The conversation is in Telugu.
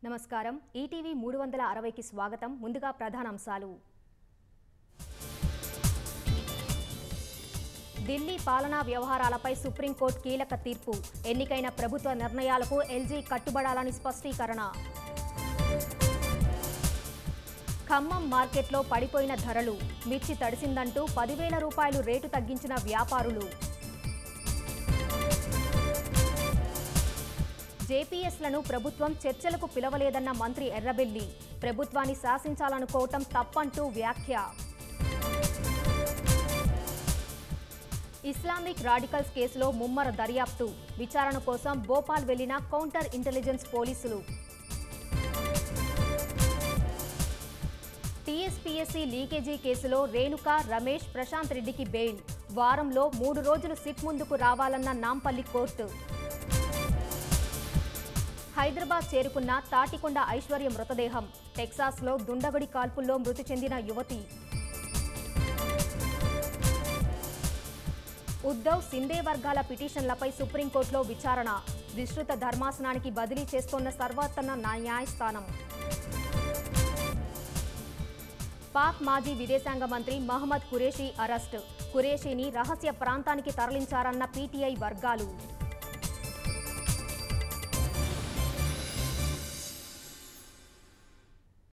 నమస్కారం ఈటీవీ మూడు వందల అరవైకి స్వాగతం ముందుగా ప్రధానాంశాలు ఢిల్లీ పాలనా వ్యవహారాలపై సుప్రీంకోర్టు కీలక తీర్పు ఎన్నికైన ప్రభుత్వ నిర్ణయాలకు ఎల్జీ కట్టుబడాలని స్పష్టీకరణ ఖమ్మం మార్కెట్లో పడిపోయిన ధరలు మిర్చి తడిసిందంటూ పదివేల రూపాయలు రేటు తగ్గించిన వ్యాపారులు జేపీఎస్లను ప్రభుత్వం చర్చలకు పిలవలేదన్న మంత్రి ఎర్రబెల్లి ప్రభుత్వాన్ని శాసించాలనుకోవటం తప్పంటూ వ్యాఖ్య ఇస్లామిక్ రాడికల్స్ కేసులో ముమ్మర దర్యాప్తు విచారణ కోసం భోపాల్ వెళ్లిన కౌంటర్ ఇంటెలిజెన్స్ పోలీసులు టీఎస్పీఎస్సీ లీకేజీ కేసులో రేణుక రమేష్ ప్రశాంత్ రెడ్డికి బెయిల్ వారంలో మూడు రోజులు సిట్ ముందుకు రావాలన్న నాంపల్లి కోర్టు హైదరాబాద్ చేరుకున్న తాటికొండ ఐశ్వర్య మృతదేహం టెక్సాస్లో దుండగుడి కాల్పుల్లో మృతి చెందిన యువతి ఉద్దవ్ సిందే వర్గాల పిటిషన్లపై సుప్రీంకోర్టులో విచారణ విస్తృత ధర్మాసనానికి బదిలీ చేస్తోన్న సర్వోత్తమ న్యాయస్థానం పాక్ మాజీ విదేశాంగ మంత్రి మహమ్మద్ ఖురేషీ అరెస్ట్ ఖురేషీని రహస్య ప్రాంతానికి తరలించారన్న పీటీఐ వర్గాలు